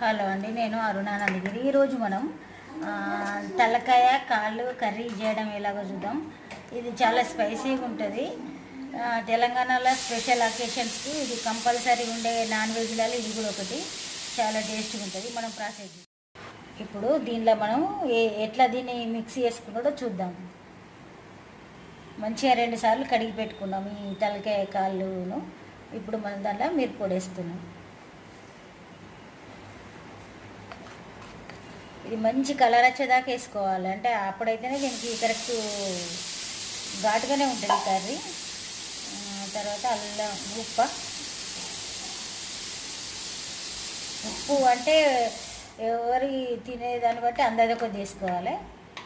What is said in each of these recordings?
Hello అండి నేను అరుణానందగిరి ఈరోజు మనం ఆ, తలకాయ కాళ్ళు కర్రీ చేయడం ఎలాగో చూద్దాం ఇది చాలా స్పైసీగా ఉంటుంది ఆ, తెలంగాణలో స్పెషల్ అకేషన్స్కి ఇది కంపల్సరీ ఉండే నాన్ వెజ్లలో ఇది కూడా ఒకటి చాలా టేస్ట్గా ఉంటుంది మనం ప్రాసెస్ ఇప్పుడు దీనిలో మనం ఏ ఎట్లా దీన్ని మిక్స్ చేసుకున్నాడో చూద్దాం మంచిగా రెండు సార్లు కడిగి పెట్టుకున్నాం ఈ తలకాయ కాళ్ళును ఇప్పుడు మనం దాంట్లో మిరపొడి వేస్తున్నాం ఇది మంచి కలర్ వచ్చేదాకా వేసుకోవాలి అంటే అప్పుడైతేనే దీనికి కరెక్ట్ ఘాటుగానే ఉంటుంది కర్రీ ఆ, తర్వాత అల్లం ఉప్ప ఉప్పు అంటే ఎవరి తినేదాన్ని బట్టి అందాజ కొద్ది వేసుకోవాలి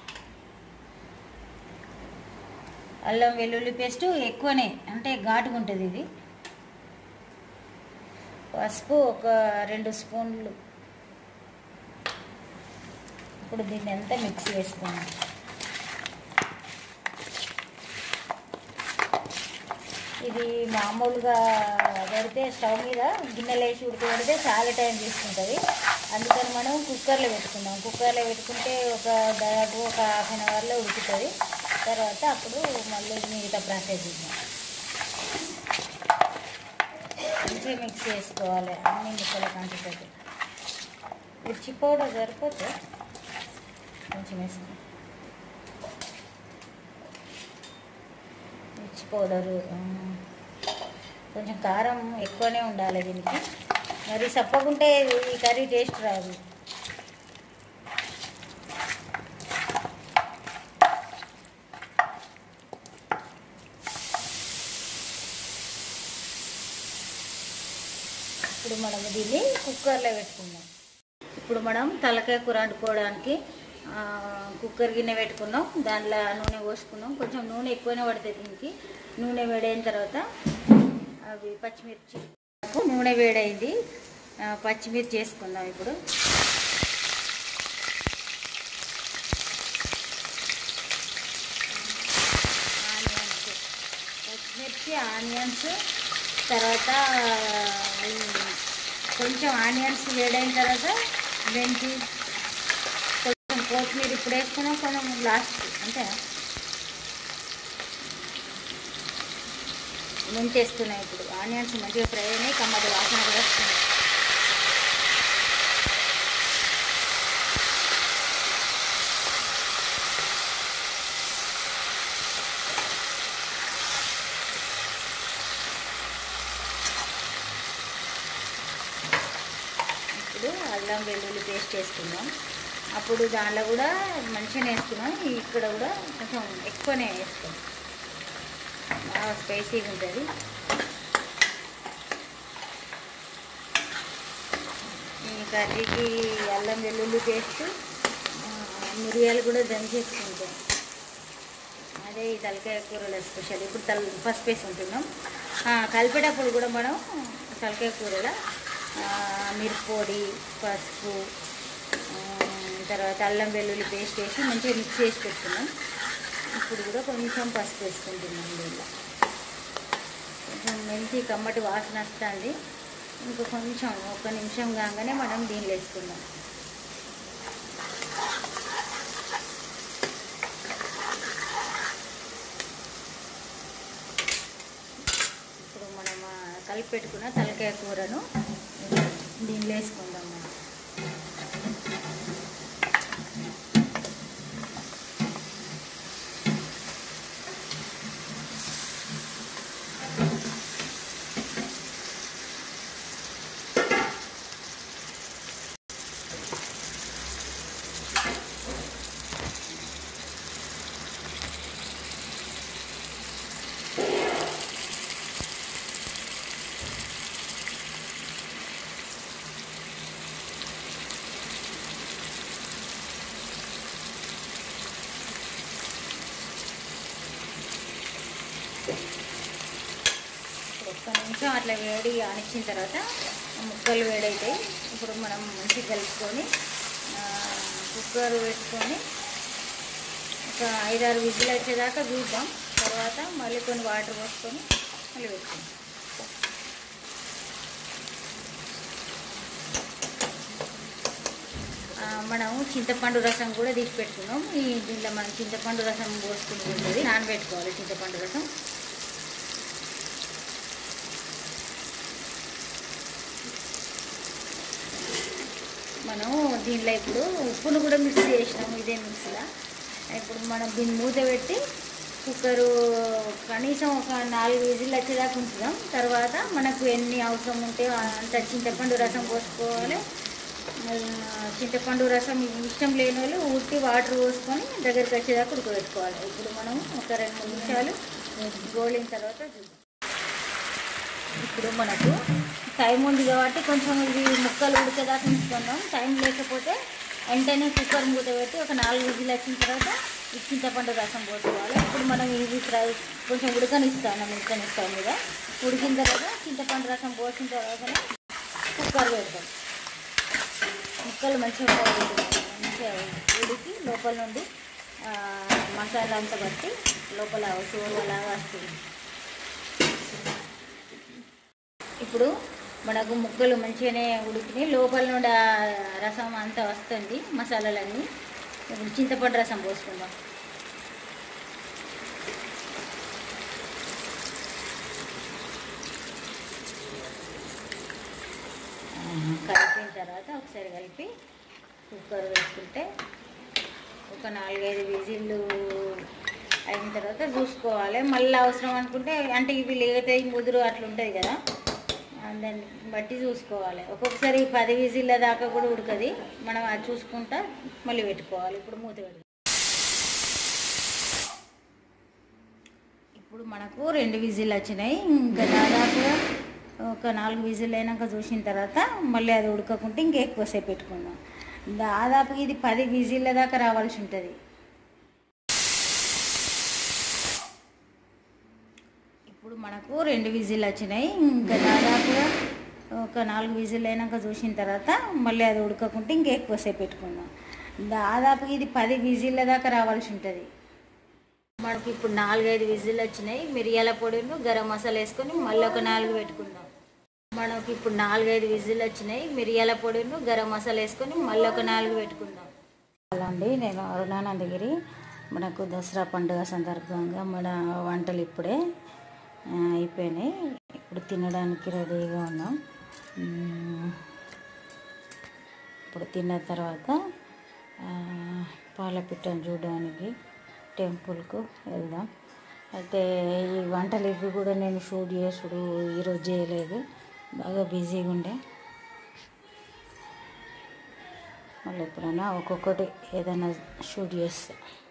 అల్లం వెల్లుల్లి పేస్ట్ ఎక్కువనే అంటే ఘాటుగా ఉంటుంది ఇది పసుపు ఒక రెండు స్పూన్లు ఇప్పుడు దీన్ని అంతా మిక్స్ చేసుకున్నాం ఇది మామూలుగా పెడితే స్టవ్ మీద గిన్నెలు వేసి ఉడకబెడితే చాలా టైం తీసుకుంటుంది అందుకని మనం కుక్కర్లో పెట్టుకుందాం కుక్కర్లో పెట్టుకుంటే ఒక దాదాపు ఒక హాఫ్ అన్ అవర్లో ఉడుకుతుంది తర్వాత అప్పుడు మళ్ళీ మిగతా ప్రాసెస్ చేద్దాం మంచిగా మిక్స్ చేసుకోవాలి అన్ని ముక్కల కంటుతుంది మిర్చి పౌడర్ సరిపోతే కొంచెం వేసుకుందాం మిర్చి పౌడరు ఆ, కొంచెం కారం ఎక్కువనే ఉండాలి దీనికి మరి సప్పకుంటే ఈ కర్రీ టేస్ట్ రాదు ఇప్పుడు మనం దీన్ని కుక్కర్లో పెట్టుకుందాం ఇప్పుడు మనం తలకాయ కూర వండుకోవడానికి ఆ, కుక్కర్ గిన్నె పెట్టుకున్నాం దాంట్లో నూనె పోసుకున్నాం కొంచెం నూనె ఎక్కువనే పడుతుంది దీనికి నూనె వేడైన తర్వాత అవి పచ్చిమిర్చి నూనె వేడైంది ఆ, పచ్చిమిర్చి వేసుకుందాం ఇప్పుడు ఆనియన్స్ పచ్చిమిర్చి ఆనియన్స్ తర్వాత ఈ కొంచెం ఆనియన్స్ వేడైన తర్వాత మెంతి కొంచెం కొత్తిమీర ఇప్పుడు వేసుకున్నాం కొంచెం లాస్ట్ అంతే మెంతి వేస్తున్నాయి ఇప్పుడు ఆనియన్స్ మంచిగా ఫ్రై అయినాయి కమ్మటి వాసన కూడా వస్తుంది ఇప్పుడు అల్లం వెల్లుల్లి పేస్ట్ వేసుకుందాం అప్పుడు దానిలో కూడా మంచిగానే వేసుకున్నాం ఇక్కడ కూడా కొంచెం ఎక్కువనే వేస్తాం బాగా స్పైసీగా ఉంటుంది ఈ కర్రీకి అల్లం వెల్లుల్లి పేస్ట్ ఆ, మిరియాలు కూడా దంచేసుకుంటాం అదే ఈ తలకాయ కూరలో స్పెషల్ ఇప్పుడు తల ఫస్ట్ వేసుకుంటున్నాం ఆ, కలిపేటప్పుడు కూడా మనం తలకాయ కూరలో ఆ, మిరప్పొడి పసుపు ఆ, తర్వాత అల్లం వెల్లుల్లి పేస్ట్ వేసి మంచిగా మిక్స్ చేసి పెట్టుకున్నాం ఇప్పుడు కూడా కొంచెం పసుపు వేసుకుంటున్నాం దీనిలో కొంచెం మెంతి కమ్మటి వాసన వస్తుంది ఇంకా కొంచెం ఒక నిమిషం కాగానే మనం దీనిలో వేసుకుందాం ఇప్పుడు మనం ఆ, కలిపి పెట్టుకున్న తలకాయ కూరను దీనిలో వేసుకుందాం మనం ఒక్క నిమిషం అట్లా వేడి ఆనిచ్చిన తర్వాత ముక్కలు వేడైతాయి ఇప్పుడు మనం మంచిగా కలుపుకొని ఆ, కుక్కర్ పెట్టుకొని ఒక ఐదారు విజిల్ వచ్చేదాకా చూద్దాం తర్వాత మళ్ళీ కొన్ని వాటర్ పోసుకొని మళ్ళీ పెట్టుకుందాం మనం చింతపండు రసం కూడా తీసి పెట్టుకున్నాం ఈ దీంట్లో మనం చింతపండు రసం పోసుకుని ఉంటుంది నానబెట్టుకోవాలి చింతపండు రసం మనం దీంట్లో ఇప్పుడు ఉప్పును కూడా మిక్స్ చేసినాము ఇదే మిక్స్లో ఇప్పుడు మనం దీన్ని మూత పెట్టి కుక్కరు కనీసం ఒక నాలుగు విజిల్ వచ్చేదాకా ఉంచుదాం తర్వాత మనకు ఎన్ని అవసరం ఉంటే అంత చింతపండు రసం పోసుకోవాలి ఆ, చింతపండు రసం ఇష్టం లేని వాళ్ళు ఉట్టి వాటర్ పోసుకొని దగ్గరికి వచ్చేదాకా ఉడకబెట్టుకోవాలి ఇప్పుడు మనం ఒక రెండు మూడు నిమిషాలు గోలిన తర్వాత చూద్దాం ఇప్పుడు మనకు టైం ఉంది కాబట్టి కొంచెం ఇది ముక్కలు ఉడికేదాకా ఉంచుకుందాం టైం లేకపోతే వెంటనే కుక్కర్ మూత పెట్టి ఒక నాలుగు విజిల్ వచ్చిన తర్వాత ఈ చింతపండు రసం పోసుకోవాలి ఇప్పుడు మనం ఇది ఫ్రై కొంచెం ఉడకనిస్తాను ఉడకనిస్తాం మీద ఉడికిన తర్వాత చింతపండు రసం పోసిన తర్వాతనే కుక్కర్ పెడతాం ముక్కలు మంచిగా ఫ్రై అవుతాయి. మంచిగా ఉడికి లోపల నుండి ఆ, మసాలా అంతా బట్టి లోపల లాగా వస్తుంది ఇప్పుడు మనకు ముక్కలు మంచిగానే ఉడికినాయి లోపల నుండి ఆ రసం అంతా వస్తుంది మసాలాలన్నీ ఇప్పుడు చింతపండు రసం పోసుకుందాం ఆ, కలిపిన తర్వాత ఒకసారి కలిపి కుక్కర్ వేసుకుంటే ఒక నాలుగైదు విజిల్లు అయిన తర్వాత చూసుకోవాలి మళ్ళీ అవసరం అనుకుంటే అంటే ఇవి లేట్ అయి ముదురు అట్లా ఉంటుంది కదా ఆ, దాన్ని బట్టి చూసుకోవాలి ఒక్కొక్కసారి పది విజిల్ల దాకా కూడా ఉడకది మనం అది చూసుకుంటా మళ్ళీ పెట్టుకోవాలి ఇప్పుడు మూత పెడదాం ఇప్పుడు మనకు రెండు విజిల్ వచ్చినాయి ఇంకా దాదాపుగా ఒక నాలుగు విజిల్ అయినాక చూసిన తర్వాత మళ్ళీ అది ఉడకకుంటే ఇంకా ఎక్కువసేపు పెట్టుకుందాం దాదాపు ఇది పది విజిల్ల దాకా రావాల్సి ఉంటుంది ఇప్పుడు మనకు రెండు విజిల్ వచ్చినాయి ఇంకా దాదాపుగా ఒక నాలుగు విజిల్ అయినాక చూసిన తర్వాత మళ్ళీ అది ఉడకకుంటే ఇంకా ఎక్కువసేపు పెట్టుకుందాం దాదాపు ఇది పది విజిల్ల దాకా రావాల్సి ఉంటుంది మనకి ఇప్పుడు నాలుగైదు విజిల్ వచ్చినాయి మిరియాల పొడిను గరం మసాలా వేసుకొని మళ్ళీ ఒక నాలుగు పెట్టుకుందాం మనకి ఇప్పుడు నాలుగైదు విజిల్ వచ్చినాయి మిరియాల పొడిను గరం మసాలా వేసుకొని మళ్ళీ ఒక నాలుగు పెట్టుకుందాం అలా అండి నేను అరుణానందగిరి మనకు దసరా పండుగ సందర్భంగా మన వంటలు ఇప్పుడే ఆ, అయిపోయినాయి ఇప్పుడు తినడానికి రెడీగా ఉన్నాం మ్మ్. ఇప్పుడు తిన్న తర్వాత ఆ, పాలపిట్టను చూడడానికి టెంపుల్కు వెళ్దాం అయితే ఈ వంటలు ఇవి కూడా నేను షూట్ చేసుడు ఈరోజు చేయలేదు బాగా బిజీగా ఉండే మళ్ళీ ఎప్పుడైనా ఒక్కొక్కటి ఏదైనా షూట్ చేస్తా